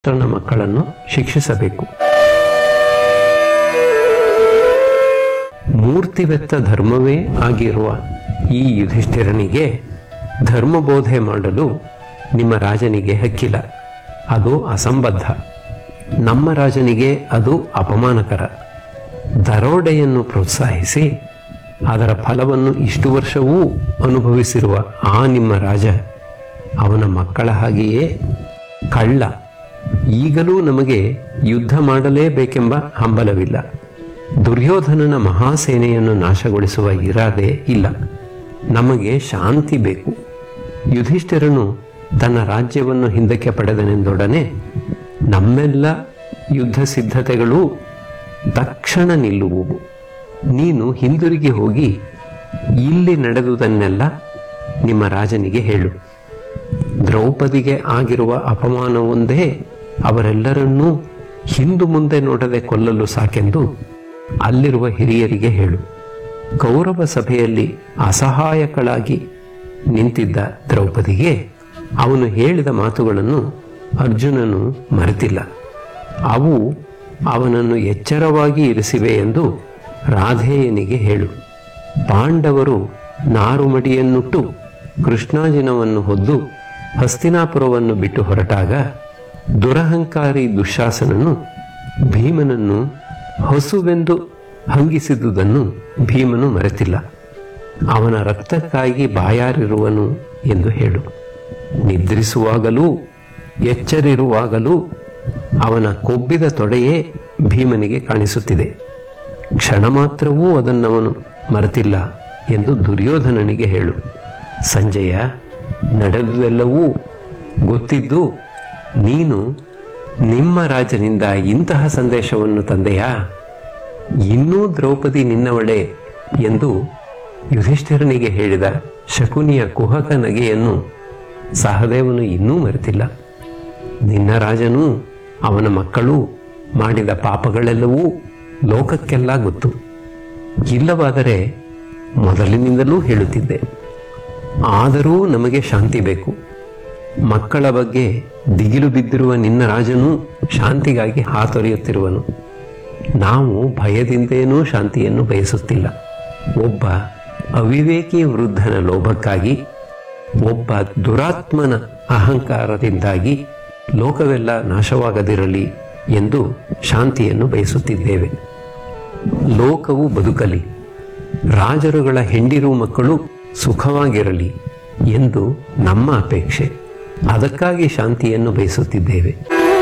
ತನ್ನ ಮಕ್ಕಳನ್ನು ಶಿಕ್ಷಿಸಬೇಕು ಮೂರ್ತಿವೆತ್ತ ಧರ್ಮವೇ ಆಗಿರುವ ಈ ಯುಧಿಷ್ಠಿರನಿಗೆ ಧರ್ಮಬೋಧೆ ಮಾಡಲು ನಿಮ್ಮ ರಾಜನಿಗೆ ಹಕ್ಕಿಲ್ಲ ಅದು ಅಸಂಬದ್ಧ ನಮ್ಮ ರಾಜನಿಗೆ ಅದು ಅಪಮಾನಕರ ದರೋಡೆಯನ್ನು ಪ್ರೋತ್ಸಾಹಿಸಿ ಅದರ ಫಲವನ್ನು ಇಷ್ಟು ವರ್ಷವೂ ಅನುಭವಿಸಿರುವ ಆ ನಿಮ್ಮ ರಾಜ ಅವನ ಮಕ್ಕಳ ಹಾಗೆಯೇ ಕಳ್ಳ ಈಗಲೂ ನಮಗೆ ಯುದ್ಧ ಮಾಡಲೇಬೇಕೆಂಬ ಹಂಬಲವಿಲ್ಲ ದುರ್ಯೋಧನನ ಮಹಾಸೇನೆಯನ್ನು ನಾಶಗೊಳಿಸುವ ಇರಾದೆ ಇಲ್ಲ ನಮಗೆ ಶಾಂತಿ ಬೇಕು ಯುಧಿಷ್ಠಿರನು ತನ್ನ ರಾಜ್ಯವನ್ನು ಹಿಂದಕ್ಕೆ ಪಡೆದನೆಂದೊಡನೆ ನಮ್ಮೆಲ್ಲ ಯುದ್ಧ ಸಿದ್ಧತೆಗಳು ತಕ್ಷಣ ನಿಲ್ಲುವುವು ನೀನು ಹಿಂದಿರುಗಿ ಹೋಗಿ ಇಲ್ಲಿ ನಡೆದುದನ್ನೆಲ್ಲ ನಿಮ್ಮ ರಾಜನಿಗೆ ಹೇಳು ದ್ರೌಪದಿಗೆ ಆಗಿರುವ ಅಪಮಾನವೊಂದೇ ಅವರೆಲ್ಲರನ್ನೂ ಹಿಂದು ಮುಂದೆ ನೋಡದೆ ಕೊಲ್ಲಲು ಸಾಕೆಂದು ಅಲ್ಲಿರುವ ಹಿರಿಯರಿಗೆ ಹೇಳು ಕೌರವ ಸಭೆಯಲ್ಲಿ ಅಸಹಾಯಕಳಾಗಿ ನಿಂತಿದ್ದ ದ್ರೌಪದಿಗೆ ಅವನು ಹೇಳಿದ ಮಾತುಗಳನ್ನು ಅರ್ಜುನನು ಮರೆತಿಲ್ಲ ಅವು ಅವನನ್ನು ಎಚ್ಚರವಾಗಿ ಇರಿಸಿವೆ ಎಂದು ರಾಧೇಯನಿಗೆ ಹೇಳು ಪಾಂಡವರು ನಾರುಮಡಿಯನ್ನುಟ್ಟು ಕೃಷ್ಣಾಜಿನವನ್ನು ಹೊದ್ದು ಹಸ್ತಿನಾಪುರವನ್ನು ಬಿಟ್ಟು ಹೊರಟಾಗ ದುರಹಂಕಾರಿ ದುಶ್ಯಾಸನನು ಭೀಮನನ್ನು ಹಸುವೆಂದು ಹಂಗಿಸಿದುದನ್ನು ಭೀಮನು ಮರೆತಿಲ್ಲ ಅವನ ರಕ್ತಕ್ಕಾಗಿ ಬಾಯಾರಿರುವನು ಎಂದು ಹೇಳು ನಿದ್ರಿಸುವಾಗಲೂ ಎಚ್ಚರಿರುವಾಗಲೂ ಅವನ ಕೊಬ್ಬಿದ ತೊಡೆಯೇ ಭೀಮನಿಗೆ ಕಾಣಿಸುತ್ತಿದೆ ಕ್ಷಣ ಮಾತ್ರವೂ ಅದನ್ನವನು ಮರೆತಿಲ್ಲ ಎಂದು ದುರ್ಯೋಧನನಿಗೆ ಹೇಳು ಸಂಜಯ ನಡೆದುದೆಲ್ಲವೂ ಗೊತ್ತಿದ್ದು ನೀನು ನಿಮ್ಮ ರಾಜನಿಂದ ಇಂತಹ ಸಂದೇಶವನ್ನು ತಂದೆಯಾ ಇನ್ನೂ ದ್ರೌಪದಿ ನಿನ್ನವಳೆ ಎಂದು ಯುಧಿಷ್ಠಿರನಿಗೆ ಹೇಳಿದ ಶಕುನಿಯ ಕುಹಕ ನಗೆಯನ್ನು ಸಹದೇವನು ಇನ್ನೂ ಮರೆತಿಲ್ಲ ನಿನ್ನ ರಾಜನೂ ಅವನ ಮಕ್ಕಳು ಮಾಡಿದ ಪಾಪಗಳೆಲ್ಲವೂ ಲೋಕಕ್ಕೆಲ್ಲ ಗೊತ್ತು ಇಲ್ಲವಾದರೆ ಮೊದಲಿನಿಂದಲೂ ಹೇಳುತ್ತಿದ್ದೆ ಆದರೂ ನಮಗೆ ಶಾಂತಿ ಬೇಕು ಮಕ್ಕಳ ಬಗ್ಗೆ ದಿಗಿಲು ಬಿದ್ದಿರುವ ನಿನ್ನ ರಾಜನು ಶಾಂತಿಗಾಗಿ ಹಾತೊರೆಯುತ್ತಿರುವನು ನಾವು ಭಯದಿಂದೇನೂ ಶಾಂತಿಯನ್ನು ಬಯಸುತ್ತಿಲ್ಲ ಒಬ್ಬ ಅವಿವೇಕಿ ವೃದ್ಧನ ಲೋಭಕ್ಕಾಗಿ ಒಬ್ಬ ದುರಾತ್ಮನ ಅಹಂಕಾರದಿಂದಾಗಿ ಲೋಕವೆಲ್ಲ ನಾಶವಾಗದಿರಲಿ ಎಂದು ಶಾಂತಿಯನ್ನು ಬಯಸುತ್ತಿದ್ದೇವೆ ಲೋಕವು ಬದುಕಲಿ ರಾಜರುಗಳ ಹೆಂಡಿರು ಮಕ್ಕಳು ಸುಖವಾಗಿರಲಿ ಎಂದು ನಮ್ಮ ಅಪೇಕ್ಷೆ ಅದಕ್ಕಾಗಿ ಶಾಂತಿಯನ್ನು ಬಯಸುತ್ತಿದ್ದೇವೆ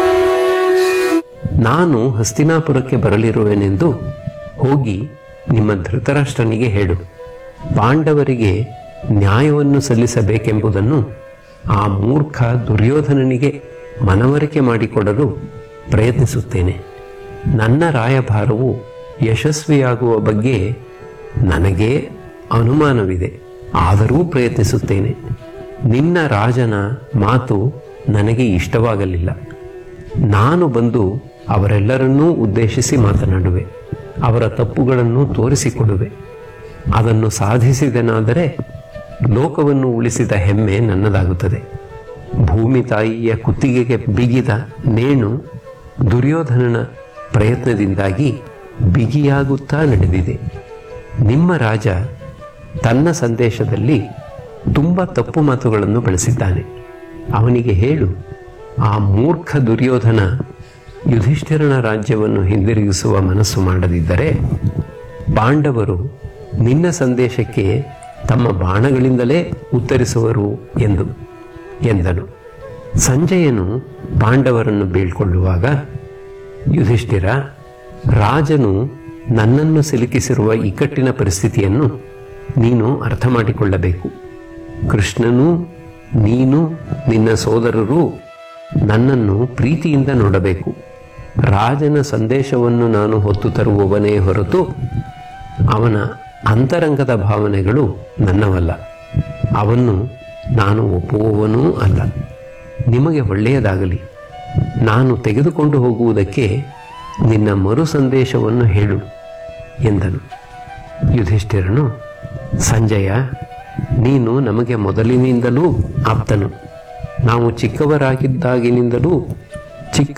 ನಾನು ಹಸ್ತಿನಾಪುರಕ್ಕೆ ಬರಲಿರುವೆನೆಂದು ಹೋಗಿ ನಿಮ್ಮ ಧೃತರಾಷ್ಟ್ರನಿಗೆ ಹೇಳು ಪಾಂಡವರಿಗೆ ನ್ಯಾಯವನ್ನು ಸಲ್ಲಿಸಬೇಕೆಂಬುದನ್ನು ಆ ಮೂರ್ಖ ದುರ್ಯೋಧನನಿಗೆ ಮನವರಿಕೆ ಮಾಡಿಕೊಡಲು ಪ್ರಯತ್ನಿಸುತ್ತೇನೆ ನನ್ನ ರಾಯಭಾರವು ಯಶಸ್ವಿಯಾಗುವ ಬಗ್ಗೆ ನನಗೇ ಅನುಮಾನವಿದೆ ಆದರೂ ಪ್ರಯತ್ನಿಸುತ್ತೇನೆ ನಿನ್ನ ರಾಜನ ಮಾತು ನನಗೆ ಇಷ್ಟವಾಗಲಿಲ್ಲ ನಾನು ಬಂದು ಅವರೆಲ್ಲರನ್ನೂ ಉದ್ದೇಶಿಸಿ ಮಾತನಾಡುವೆ ಅವರ ತಪ್ಪುಗಳನ್ನು ತೋರಿಸಿಕೊಡುವೆ ಅದನ್ನು ಸಾಧಿಸಿದೆನಾದರೆ ಲೋಕವನ್ನು ಉಳಿಸಿದ ಹೆಮ್ಮೆ ನನ್ನದಾಗುತ್ತದೆ ಭೂಮಿ ತಾಯಿಯ ಕುತ್ತಿಗೆಗೆ ಬಿಗಿದ ನೇಣು ದುರ್ಯೋಧನನ ಪ್ರಯತ್ನದಿಂದಾಗಿ ಬಿಗಿಯಾಗುತ್ತಾ ನಡೆದಿದೆ ನಿಮ್ಮ ರಾಜ ತನ್ನ ಸಂದೇಶದಲ್ಲಿ ತುಂಬ ತಪ್ಪು ಮಾತುಗಳನ್ನು ಬಳಸಿದ್ದಾನೆ ಅವನಿಗೆ ಹೇಳು ಆ ಮೂರ್ಖ ದುರ್ಯೋಧನ ಯುಧಿಷ್ಠಿರನ ರಾಜ್ಯವನ್ನು ಹಿಂದಿರುಗಿಸುವ ಮನಸ್ಸು ಮಾಡದಿದ್ದರೆ ಪಾಂಡವರು ನಿನ್ನ ಸಂದೇಶಕ್ಕೆ ತಮ್ಮ ಬಾಣಗಳಿಂದಲೇ ಉತ್ತರಿಸುವರು ಎಂದು ಎಂದನು ಸಂಜಯನು ಪಾಂಡವರನ್ನು ಬೀಳ್ಕೊಳ್ಳುವಾಗ ಯುಧಿಷ್ಠಿರ ರಾಜನು ನನ್ನನ್ನು ಸಿಲುಕಿಸಿರುವ ಇಕ್ಕಟ್ಟಿನ ಪರಿಸ್ಥಿತಿಯನ್ನು ನೀನು ಅರ್ಥ ಮಾಡಿಕೊಳ್ಳಬೇಕು ಕೃಷ್ಣನು ನೀನು ನಿನ್ನ ಸೋದರರು ನನ್ನನ್ನು ಪ್ರೀತಿಯಿಂದ ನೋಡಬೇಕು ರಾಜನ ಸಂದೇಶವನ್ನು ನಾನು ಹೊತ್ತು ತರುವವನೇ ಹೊರತು ಅವನ ಅಂತರಂಗದ ಭಾವನೆಗಳು ನನ್ನವಲ್ಲ ಅವನ್ನು ನಾನು ಒಪ್ಪುವವನೂ ಅಲ್ಲ ನಿಮಗೆ ಒಳ್ಳೆಯದಾಗಲಿ ನಾನು ತೆಗೆದುಕೊಂಡು ಹೋಗುವುದಕ್ಕೆ ನಿನ್ನ ಮರು ಸಂದೇಶವನ್ನು ಹೇಳು ಎಂದನು ಯುಧಿಷ್ಠಿರನು ಸಂಜಯ ನೀನು ನಮಗೆ ಮೊದಲಿನಿಂದಲೂ ಆಪ್ತನು ನಾವು ಚಿಕ್ಕವರಾಗಿದ್ದಾಗಿನಿಂದಲೂ